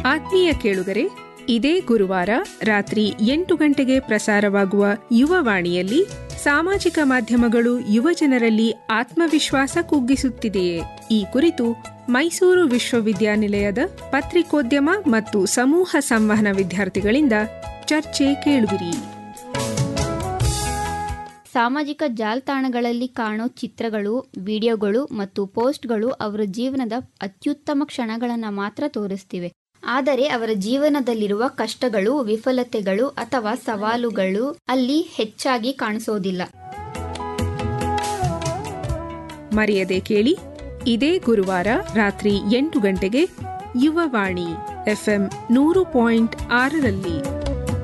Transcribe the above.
ಆತ್ಮೀಯ ಕೇಳುಗರೆ ಇದೇ ಗುರುವಾರ ರಾತ್ರಿ ಎಂಟು ಗಂಟೆಗೆ ಪ್ರಸಾರವಾಗುವ ಯುವವಾಣಿಯಲ್ಲಿ ಸಾಮಾಜಿಕ ಮಾಧ್ಯಮಗಳು ಯುವಜನರಲ್ಲಿ ಆತ್ಮವಿಶ್ವಾಸ ಕುಗ್ಗಿಸುತ್ತಿದೆಯೇ ಈ ಕುರಿತು ಮೈಸೂರು ವಿಶ್ವವಿದ್ಯಾನಿಲಯದ ಪತ್ರಿಕೋದ್ಯಮ ಮತ್ತು ಸಮೂಹ ಸಂವಹನ ವಿದ್ಯಾರ್ಥಿಗಳಿಂದ ಚರ್ಚೆ ಕೇಳುವಿರಿ ಸಾಮಾಜಿಕ ಜಾಲತಾಣಗಳಲ್ಲಿ ಕಾಣೋ ಚಿತ್ರಗಳು ವಿಡಿಯೋಗಳು ಮತ್ತು ಪೋಸ್ಟ್ಗಳು ಅವರ ಜೀವನದ ಅತ್ಯುತ್ತಮ ಕ್ಷಣಗಳನ್ನು ಮಾತ್ರ ತೋರಿಸ್ತಿವೆ ಆದರೆ ಅವರ ಜೀವನದಲ್ಲಿರುವ ಕಷ್ಟಗಳು ವಿಫಲತೆಗಳು ಅಥವಾ ಸವಾಲುಗಳು ಅಲ್ಲಿ ಹೆಚ್ಚಾಗಿ ಕಾಣಿಸೋದಿಲ್ಲ ಮರೆಯದೆ ಕೇಳಿ ಇದೇ ಗುರುವಾರ ರಾತ್ರಿ ಎಂಟು ಗಂಟೆಗೆ ಯುವವಾಣಿ ಎಫ್ಎಂ ನೂರು ಪಾಯಿಂಟ್ ಆರರಲ್ಲಿ